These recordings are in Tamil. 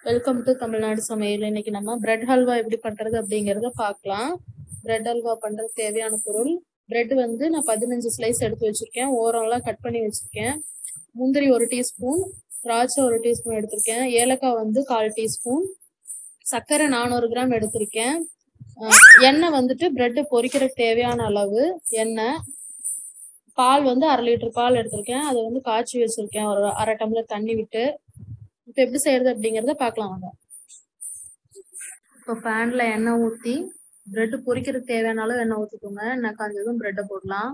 வெல்கம் டு தமிழ்நாடு சமையல் இன்னைக்கு நம்ம பிரெட் ஹல்வா எப்படி பண்றது அப்படிங்கறத பார்க்கலாம் பிரெட் ஹல்வா பண்றதுக்கு தேவையான பொருள் பிரெட் வந்து நான் பதினஞ்சு ஸ்லைஸ் எடுத்து வச்சிருக்கேன் ஓரம்லாம் கட் பண்ணி வச்சிருக்கேன் முந்திரி ஒரு டீஸ்பூன் திராட்சை ஒரு டீஸ்பூன் எடுத்திருக்கேன் ஏலக்காய் வந்து கால் டீஸ்பூன் சர்க்கரை நானூறு கிராம் எடுத்திருக்கேன் அஹ் எண்ணெய் வந்துட்டு பிரெட் பொரிக்கிறதுக்கு தேவையான அளவு எண்ணெய் பால் வந்து அரை லிட்டர் பால் எடுத்திருக்கேன் அதை வந்து காய்ச்சி வச்சிருக்கேன் ஒரு அரை டம்ளர் தண்ணி விட்டு இப்போ எப்படி செய்யறது அப்படிங்கறத பார்க்கலாம் வாங்க இப்போ பேன்ல எண்ணெய் ஊற்றி பிரெட் பொரிக்கிறதுக்கு தேவையான அளவு எண்ணெய் ஊற்றிக்கோங்க எண்ணெய் காஞ்சதும் பிரெட்டை போடலாம்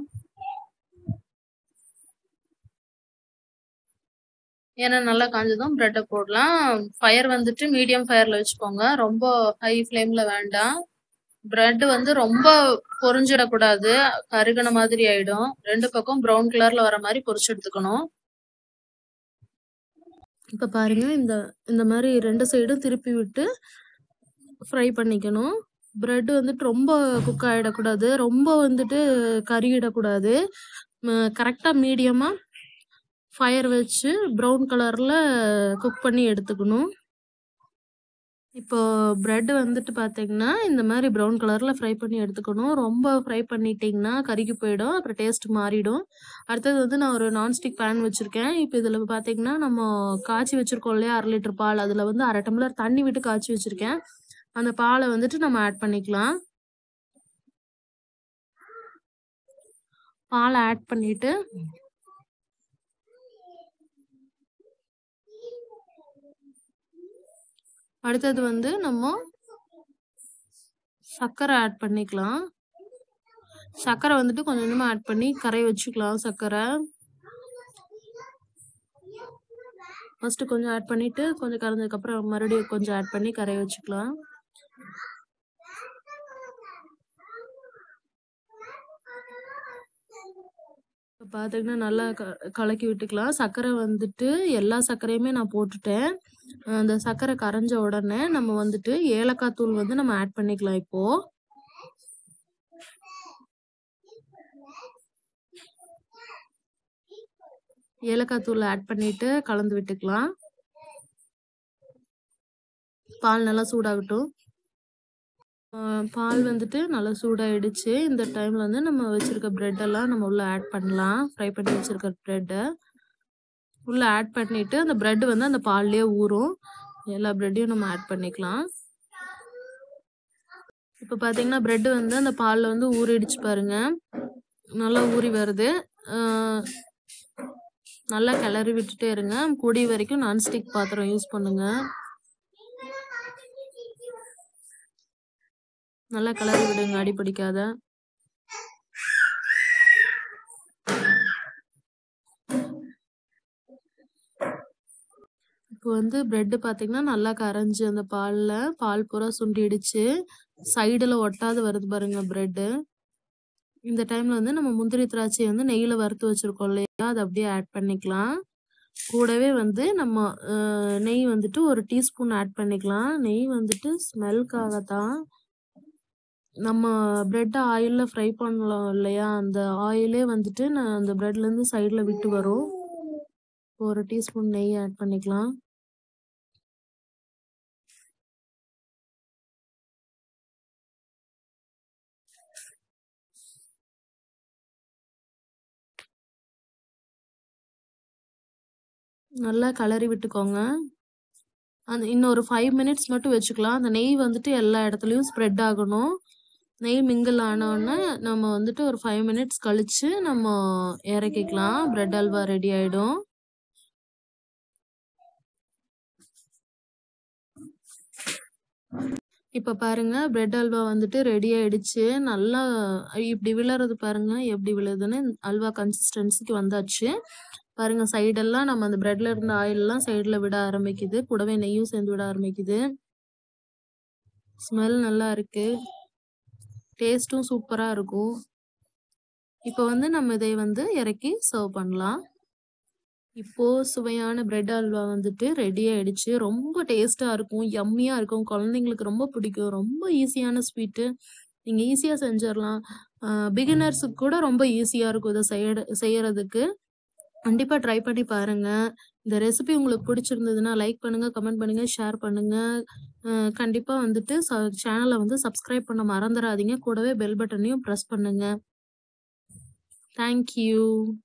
எண்ணெய் நல்லா காஞ்சதும் பிரெட்டை போடலாம் ஃபயர் வந்துட்டு மீடியம் ஃபயர்ல வச்சுக்கோங்க ரொம்ப ஹை ஃப்ளேம்ல வேண்டாம் பிரெட் வந்து ரொம்ப பொரிஞ்சிடக்கூடாது கருகின மாதிரி ஆயிடும் ரெண்டு பக்கம் ப்ரௌன் கலர்ல வர மாதிரி பொரிச்சு எடுத்துக்கணும் இப்போ பாருங்க இந்த இந்த மாதிரி ரெண்டு சைடும் திருப்பி விட்டு ஃப்ரை பண்ணிக்கணும் பிரெட் வந்துட்டு ரொம்ப குக் ஆகிடக்கூடாது ரொம்ப வந்துட்டு கருகிடக்கூடாது கரெக்டாக மீடியமாக ஃபயர் வச்சு ப்ரௌன் கலரில் குக் பண்ணி எடுத்துக்கணும் இப்போ பிரெட் வந்துட்டு பார்த்தீங்கன்னா இந்த மாதிரி ப்ரௌன் கலரில் ஃப்ரை பண்ணி எடுத்துக்கணும் ரொம்ப ஃப்ரை பண்ணிட்டீங்கன்னா கருகி போயிடும் அப்புறம் டேஸ்ட் மாறிடும் அடுத்தது வந்து நான் ஒரு நான்ஸ்டிக் பேன் வச்சுருக்கேன் இப்போ இதில் பார்த்தீங்கன்னா நம்ம காய்ச்சி வச்சுருக்கோம் இல்லையா அரை லிட்டர் பால் அதில் வந்து அரை டம்ளர் தண்ணி விட்டு காய்ச்சி வச்சுருக்கேன் அந்த பாலை வந்துட்டு நம்ம ஆட் பண்ணிக்கலாம் பாலை ஆட் பண்ணிட்டு அடுத்தது வந்து நம்ம சர்க்கரை ஆட் பண்ணிக்கலாம் சர்க்கரை வந்துட்டு கொஞ்சம் கொஞ்சமாக ஆட் பண்ணி கரைய வச்சுக்கலாம் சர்க்கரை ஃபர்ஸ்ட் கொஞ்சம் ஆட் பண்ணிட்டு கொஞ்சம் கரைஞ்சதுக்கப்புறம் மறுபடியும் கொஞ்சம் ஆட் பண்ணி கரைய வச்சுக்கலாம் இப்போ பார்த்தீங்கன்னா நல்லா க கலக்கி விட்டுக்கலாம் சர்க்கரை வந்துட்டு எல்லா சர்க்கரையுமே நான் போட்டுட்டேன் அந்த சர்க்கரை கரைஞ்ச உடனே நம்ம வந்துட்டு ஏலக்காய் தூள் வந்து நம்ம ஆட் பண்ணிக்கலாம் இப்போ ஏலக்காய் தூள் ஆட் பண்ணிட்டு கலந்து விட்டுக்கலாம் பால் நல்லா சூடாகட்டும் பால் வந்துட்டு நல்லா சூடாயிடுச்சு இந்த டைம்ல வந்து நம்ம வச்சிருக்க பிரெட் எல்லாம் நம்ம உள்ள ஆட் பண்ணலாம் ஃப்ரை பண்ணி வச்சிருக்க பிரெட்டை உள்ள ஆட் பண்ணிட்டு அந்த பிரெட் வந்து அந்த பால்லேயே ஊறும் எல்லா பிரெட்டையும் நம்ம ஆட் பண்ணிக்கலாம் இப்போ பார்த்தீங்கன்னா பிரெட் வந்து அந்த பாலில் வந்து ஊறிடுச்சு பாருங்க நல்லா ஊறி வருது நல்லா கிளறி விட்டுட்டே இருங்க கூடிய வரைக்கும் நான்ஸ்டிக் பாத்திரம் யூஸ் பண்ணுங்க நல்லா கிளறி விடுங்க அடி பிடிக்காத இப்போ வந்து பிரெட் பார்த்தீங்கன்னா நல்லா கரைஞ்சி அந்த பாலில் பால் பூரா சுண்டிடுச்சு சைடில் ஒட்டாது வருது பாருங்க பிரெட்டு இந்த டைம்ல வந்து நம்ம முந்திரி திராட்சையை வந்து நெய்யில் வறுத்து வச்சிருக்கோம் இல்லையா அதை அப்படியே ஆட் பண்ணிக்கலாம் கூடவே வந்து நம்ம நெய் வந்துட்டு ஒரு டீஸ்பூன் ஆட் பண்ணிக்கலாம் நெய் வந்துட்டு ஸ்மெல்க்காக தான் நம்ம பிரெட்டை ஆயிலில் ஃப்ரை பண்ணலாம் இல்லையா அந்த ஆயிலே வந்துட்டு நான் அந்த பிரெட்லேருந்து சைடில் விட்டு வரும் ஒரு டீஸ்பூன் நெய் ஆட் பண்ணிக்கலாம் நல்லா கலரி விட்டுக்கோங்க அந்த இன்னொரு ஃபைவ் மினிட்ஸ் மட்டும் வச்சுக்கலாம் அந்த நெய் வந்துட்டு எல்லா இடத்துலையும் ஸ்ப்ரெட் ஆகணும் நெய் மிங்கிள் ஆனோடனே நம்ம வந்துட்டு ஒரு ஃபைவ் மினிட்ஸ் கழிச்சு நம்ம இறக்கிக்கலாம் பிரெட் அல்வா ரெடி ஆயிடும் இப்போ பாருங்க பிரெட் அல்வா வந்துட்டு ரெடி ஆயிடுச்சு நல்லா இப்படி விழுறது பாருங்க எப்படி விழுதுன்னு அல்வா கன்சிஸ்டன்சிக்கு வந்தாச்சு பாருங்க சைடெல்லாம் நம்ம அந்த பிரெட்ல இருந்த ஆயிலெல்லாம் சைடில் விட ஆரம்பிக்குது கூடவே நெய்யும் சேர்ந்து விட ஆரம்பிக்குது ஸ்மெல் நல்லா இருக்கு டேஸ்ட்டும் சூப்பராக இருக்கும் இப்போ வந்து நம்ம இதை வந்து இறக்கி சர்வ் பண்ணலாம் இப்போ சுவையான பிரெட் அல்வா வந்துட்டு ரெடி ஆயிடுச்சு ரொம்ப டேஸ்டா இருக்கும் யம்மியா இருக்கும் குழந்தைங்களுக்கு ரொம்ப பிடிக்கும் ரொம்ப ஈஸியான ஸ்வீட்டு நீங்க ஈஸியா செஞ்சிடலாம் பிகினர்ஸுக்கு கூட ரொம்ப ஈஸியா இருக்கும் இதை செய்ய செய்யறதுக்கு கண்டிப்பா ட்ரை பண்ணி பாருங்க. இந்த ரெசிபி உங்களுக்கு பிடிச்சிருந்ததுன்னா, லைக் பண்ணுங்க, கமெண்ட் பண்ணுங்க, ஷேர் பண்ணுங்க. அ கண்டிப்பா வந்துட்டு ச சேனல வந்து சப்ஸ்கிரைப் பண்ண மறந்துறாதீங்க. கூடவே பெல் பட்டனையும் பிரஸ் பண்ணுங்க. Thank you.